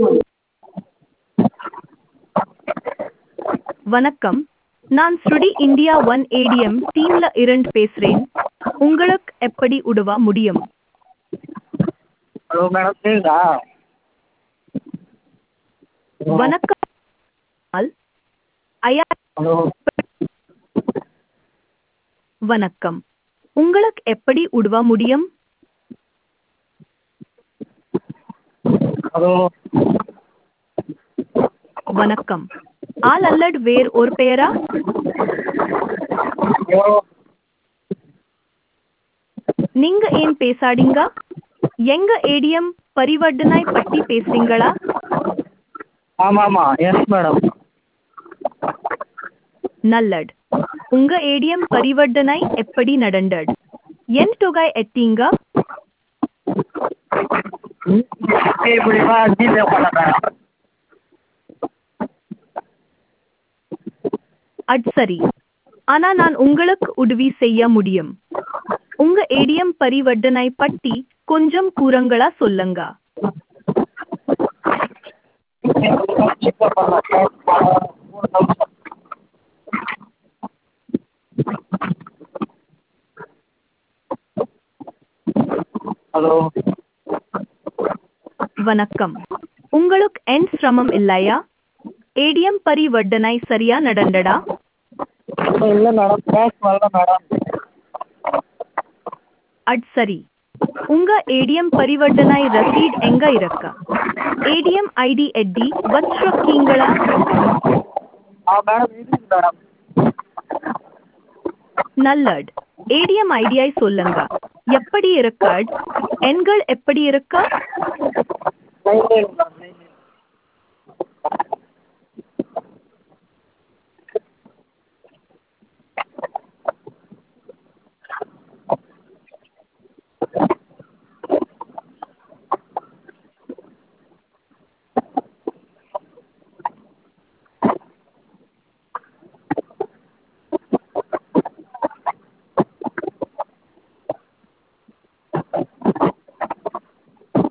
வணக்கம் நான் ஸ்ருடி இந்தியா ஒன் ஏடிஎம் டீம்ல இருந்து பேசுறேன் உங்களுக்கு எப்படி உதவ முடியும் ஹலோ மேடம் கேட்குதா வணக்கம் அல். ஐயா ஹலோ வணக்கம் உங்களுக்கு எப்படி உதவ முடியும் ஹலோ வணக்கம் ஆள் அல்லது வேறு ஒரு பெயரா ஹலோ நீங்க ஏன் பேசாதீங்க எங்க ஏடிஎம் பரிவர்த்தனை பத்தி பேசுறீங்களா ஆமாம் ஆமாம் எஸ் மேடம் நல்லட் உங்க ஏடிஎம் பரிவர்த்தனை எப்படி நடந்தது என் தொகை எட்டீங்க மூலியமா ஜிபே பண்ண மேடம் அது சரி ஆனா நான் உங்களுக்கு உதவி செய்ய முடியும் உங்க ஏடிஎம் பரிவர்த்தனை பத்தி கொஞ்சம் கூறங்களா சொல்லுங்க ஜிபே பண்ண மூணு தௌசண்ட் ஹலோ வணக்கம் உங்களுக்கு என் சிரமம் இல்லையா ஏடிஎம் பரிவர்த்தனை சரியா நடந்தடா இல்லை மேடம் கேஷ் வரல மேடம் அது சரி உங்க ஏடிஎம் பரிவர்த்தனை ரசீட் எங்க இருக்கு ஏடிஎம் ஐடி எட்டி வச்சிருக்கீங்களா ஆ மேடம் இருக்குது மேடம் நல்லட் ஏடிஎம் ஐடியை சொல்லுங்க எப்படி இருக்கு எண்கள் எப்படி இருக்கு நைன் நைன் மேடம்